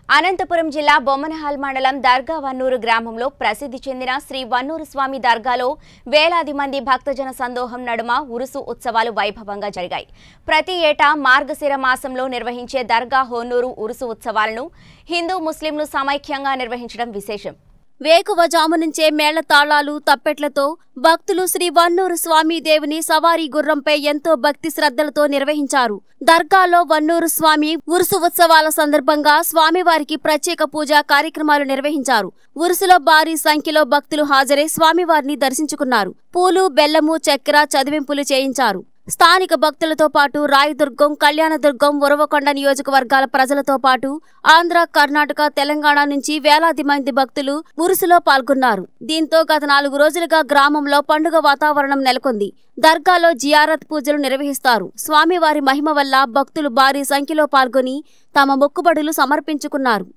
అనంతపురం జిల్లా బొమ్మనహాల్ మండలం దర్గా వన్నూరు గ్రామంలో ప్రసిద్ధి చెందిన శ్రీ వన్నూరు స్వామి దర్గాలో వేలాది మంది భక్తజన సందోహం నడుమ ఉరుసు ఉత్సవాలు వైభవంగా జరిగాయి ప్రతి ఏటా మార్గశిర మాసంలో నిర్వహించే దర్గా హోన్నూరు ఉరుసు ఉత్సవాలను హిందూ ముస్లింలు సమైక్యంగా నిర్వహించడం విశేషం వేకువజాము నుంచే మేళ తాళాలు తప్పెట్లతో భక్తులు శ్రీ వన్నూరు స్వామి దేవుని సవారీ గుర్రంపై ఎంతో భక్తి శ్రద్ధలతో నిర్వహించారు దర్గాలో వన్నూరు స్వామి ఉరుసు ఉత్సవాల సందర్భంగా స్వామివారికి ప్రత్యేక పూజా కార్యక్రమాలు నిర్వహించారు ఉరుసులో భారీ సంఖ్యలో భక్తులు హాజరై స్వామివారిని దర్శించుకున్నారు పూలు బెల్లము చక్కెర చదివింపులు చేయించారు స్థానిక భక్తులతో పాటు రాయదుర్గం కళ్యాణదుర్గం ఉరవకొండ నియోజకవర్గాల ప్రజలతో పాటు ఆంధ్ర కర్ణాటక తెలంగాణ నుంచి వేలాది మంది భక్తులు ఉరుసులో పాల్గొన్నారు దీంతో గత నాలుగు రోజులుగా గ్రామంలో పండుగ వాతావరణం నెలకొంది దర్గాలో జియారత్ పూజలు నిర్వహిస్తారు స్వామివారి మహిమ వల్ల భక్తులు భారీ సంఖ్యలో పాల్గొని తమ మొక్కుబడులు సమర్పించుకున్నారు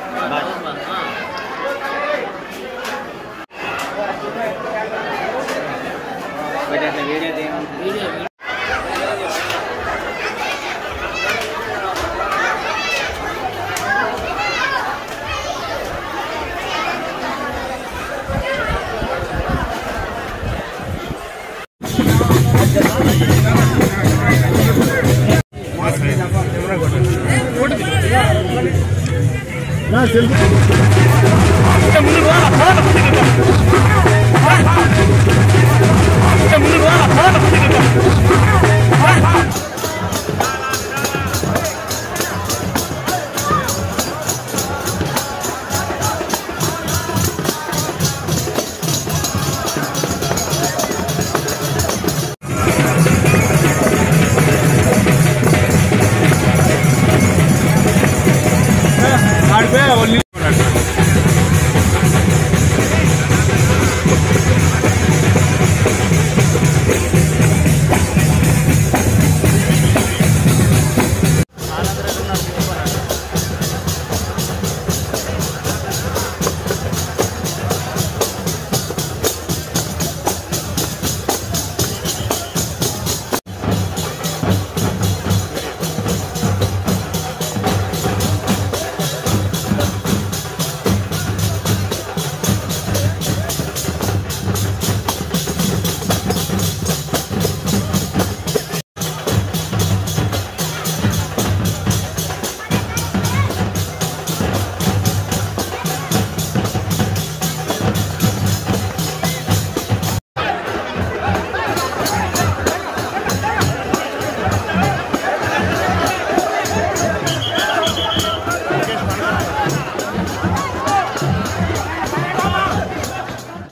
బట్ అట్లా వీడియో తీయమంటే